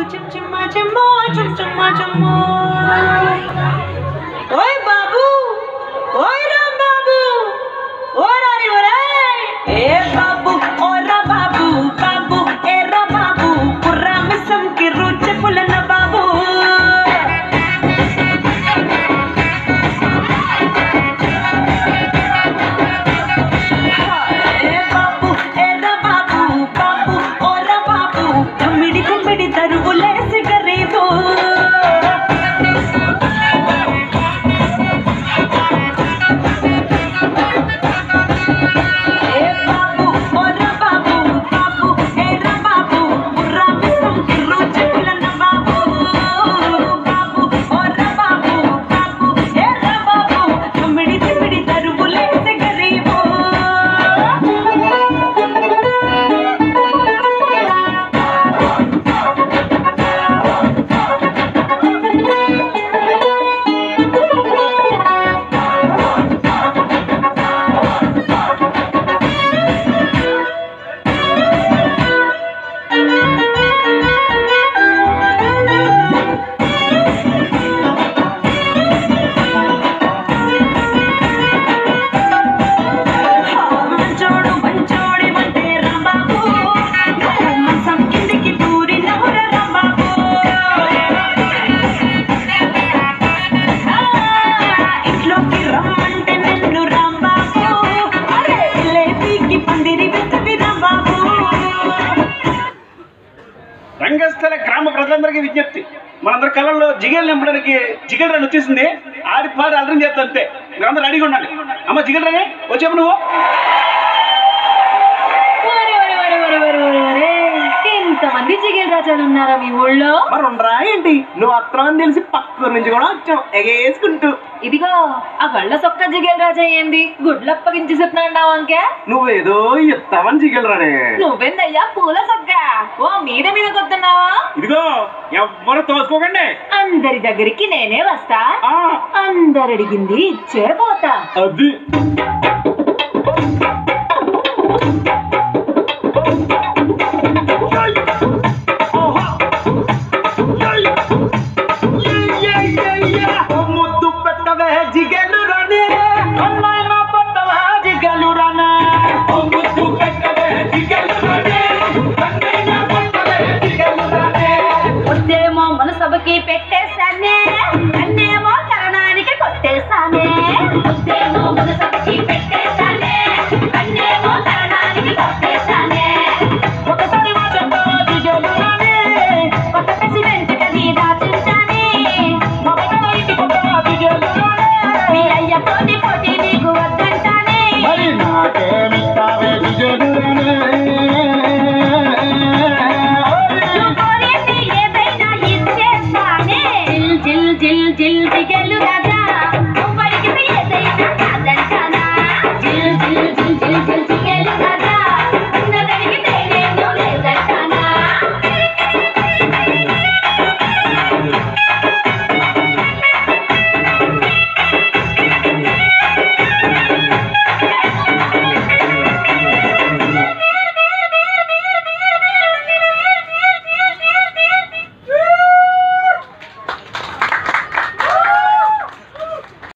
చుమ్ చుమ్మా చుమ్మో చుమ్ చుమ్మా చుమ్మో ఓయ్ బాబు ఓయ్ రా బాబు ఓరారి ఓరాయ్ ఏ బాబు ఓరా బాబు బాబు ఏ రా బాబు కుర్రా మిస్సం కి రుచి పులన బాబు ఏ బాబు ఏ రా బాబు బాబు ఓరా బాబు తమ్మిడి తమ్మిడి తరువులేసి గరీబు ఏ బాబు ఓరా బాబు బాబు ఏ రా బాబు బుర్రా మిస్సం కి రుచి పులన బాబు బాబు ఓరా బాబు బాబు ఏ రా బాబు తమ్మిడి తమ్మిడి తరువులేసి గరీబు మంచోడు మంచోడి వంటే రాంబాబు నువ్వు మంచం కిందికి దూరి నవ్వుర రాంబాబు ఇంట్లోకి రమ్మంటే నిన్ను రాంబాబు అరే లేపీకి పందిరి విస్తవి రాంబాబు రంగస్థల గ్రామ ప్రజలందరికీ విజ్ఞప్తి మనందరి కళల్లో జిగేలు నింపడానికి జిగేల్ రాని వచ్చేసింది ఆడి పాడి అర్థం చేస్తా అంతే మీరందరూ రెడీగా ఉండండి అమ్మ జిగేల్ రాని వచ్చాము నువ్వు ఒరే, ఒరే, ఒరే, ఒరే, ఒరే, ఒరే, ఒరే. ఇంతమంది జిగేల్ రాజాలు ఉన్నారా మీ ఊళ్ళో మరి ఉండరా ఏంటి నువ్వు అత్రం అని తెలిసి పక్క నుంచి కూడా వచ్చాం ఎగేసుకుంటూ ఇదిగో ఆ గళ్ళ సొక్క జిగేల్ రాజా ఏంది గుడ్లప్పగించి చెప్తున్నావు అంకే నువ్వేదో ఎత్తావని జిగలరానే నువ్వెందయ్యా పూల సొక్క ఓ మీద మీద కొడుతున్నావా ఇదిగో ఎవ్వరు తోసుకోకండి అందరి దగ్గరికి నేనే వస్తా ఆ, అందరు అడిగింది ఇచ్చే పోతా అది